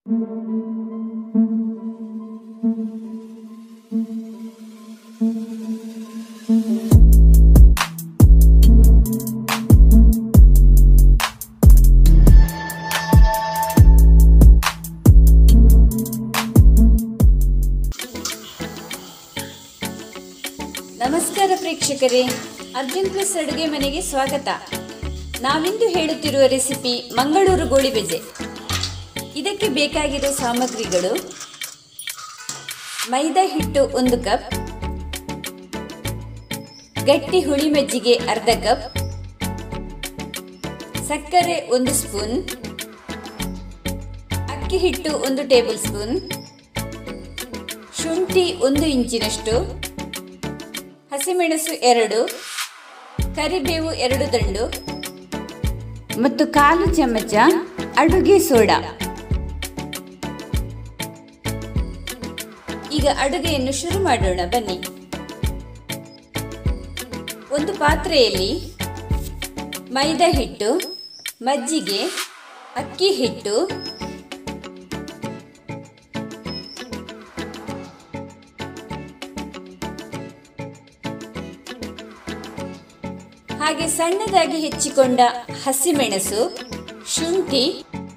ನಮಸ್ಕಾರ ಪ್ರೇಕ್ಷಕರೇ ಅರ್ಜುನ್ ಪ್ಲಸ್ ಅಡುಗೆ ಮನೆಗೆ ಸ್ವಾಗತ ನಾವಿಂದು ಹೇಳುತ್ತಿರುವ ರೆಸಿಪಿ ಮಂಗಳೂರು ಗೋಳಿ ಬೆಜೆ ಇದಕ್ಕೆ ಬೇಕಾಗಿರೋ ಸಾಮಗ್ರಿಗಳು ಮೈದಾ ಹಿಟ್ಟು ಒಂದು ಕಪ್ ಗಟ್ಟಿ ಹುಳಿ ಮಜ್ಜಿಗೆ ಅರ್ಧ ಕಪ್ ಸಕ್ಕರೆ ಒಂದು ಸ್ಪೂನ್ ಅಕ್ಕಿ ಹಿಟ್ಟು ಒಂದು ಟೇಬಲ್ ಸ್ಪೂನ್ ಶುಂಠಿ ಒಂದು ಇಂಚಿನಷ್ಟು ಹಸಿಮೆಣಸು ಎರಡು ಕರಿಬೇವು ಎರಡು ದಂಡು ಮತ್ತು ಕಾಲು ಚಮಚ ಅಡುಗೆ ಸೋಡಾ ಈಗ ಅಡುಗೆಯನ್ನು ಶುರು ಮಾಡೋಣ ಬನ್ನಿ ಒಂದು ಪಾತ್ರೆಯಲ್ಲಿ ಮೈದಾ ಹಿಟ್ಟು ಮಜ್ಜಿಗೆ ಅಕ್ಕಿ ಹಿಟ್ಟು ಹಾಗೆ ಸಣ್ಣದಾಗಿ ಹೆಚ್ಚಿಕೊಂಡ ಹಸಿಮೆಣಸು ಶುಂಠಿ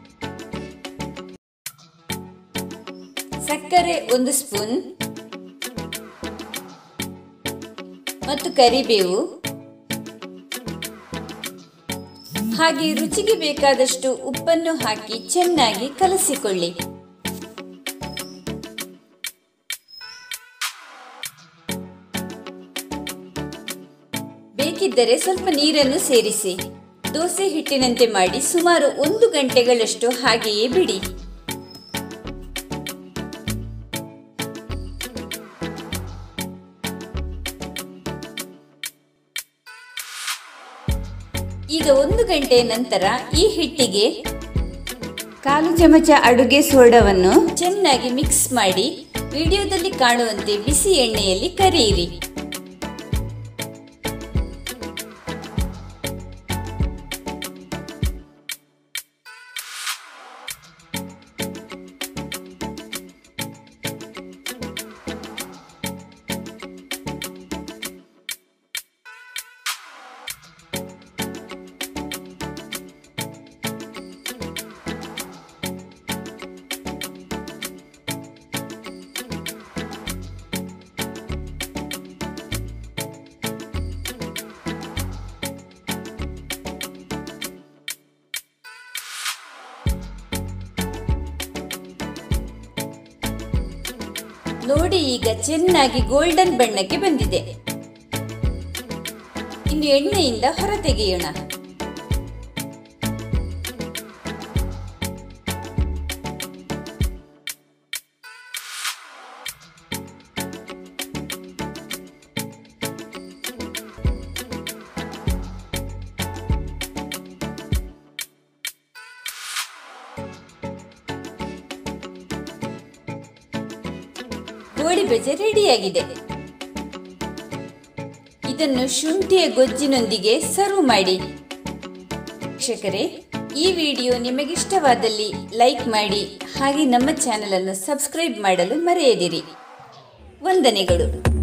ಸಕ್ಕರೆ ಒಂದು ಸ್ಪೂನ್ ಮತ್ತು ಕರಿಬೇವು ಹಾಗೆ ರುಚಿಗೆ ಬೇಕಾದಷ್ಟು ಉಪ್ಪನ್ನು ಹಾಕಿ ಚೆನ್ನಾಗಿ ಕಲಸಿಕೊಳ್ಳಿ ಬೇಕಿದ್ದರೆ ಸ್ವಲ್ಪ ನೀರನ್ನು ಸೇರಿಸಿ ದೋಸೆ ಹಿಟ್ಟಿನಂತೆ ಮಾಡಿ ಸುಮಾರು ಒಂದು ಗಂಟೆಗಳಷ್ಟು ಹಾಗೆಯೇ ಬಿಡಿ ಈಗ ಒಂದು ಗಂಟೆಯ ನಂತರ ಈ ಹಿಟ್ಟಿಗೆ ಕಾಲು ಚಮಚ ಅಡುಗೆ ಸೋಡವನ್ನು ಚೆನ್ನಾಗಿ ಮಿಕ್ಸ್ ಮಾಡಿ ವಿಡಿಯೋದಲ್ಲಿ ಕಾಣುವಂತೆ ಬಿಸಿ ಎಣ್ಣೆಯಲ್ಲಿ ಕರಿಯಿರಿ ನೋಡಿ ಈಗ ಚೆನ್ನಾಗಿ ಗೋಲ್ಡನ್ ಬಣ್ಣಕ್ಕೆ ಬಂದಿದೆ ಇನ್ನು ಎಣ್ಣೆಯಿಂದ ಹೊರ ತೆಗೆಯೋಣ ಗೋಳಿ ಬಜೆ ರೆಡಿಯಾಗಿದೆ ಇದನ್ನು ಶುಂಠಿಯ ಗೊಜ್ಜಿನೊಂದಿಗೆ ಸರ್ವ್ ಮಾಡಿ ವೀಕ್ಷಕರೇ ಈ ವಿಡಿಯೋ ನಿಮಗಿಷ್ಟವಾದಲ್ಲಿ ಲೈಕ್ ಮಾಡಿ ಹಾಗೆ ನಮ್ಮ ಚಾನಲ್ ಅನ್ನು ಸಬ್ಸ್ಕ್ರೈಬ್ ಮಾಡಲು ಮರೆಯದಿರಿ ವಂದನೆಗಳು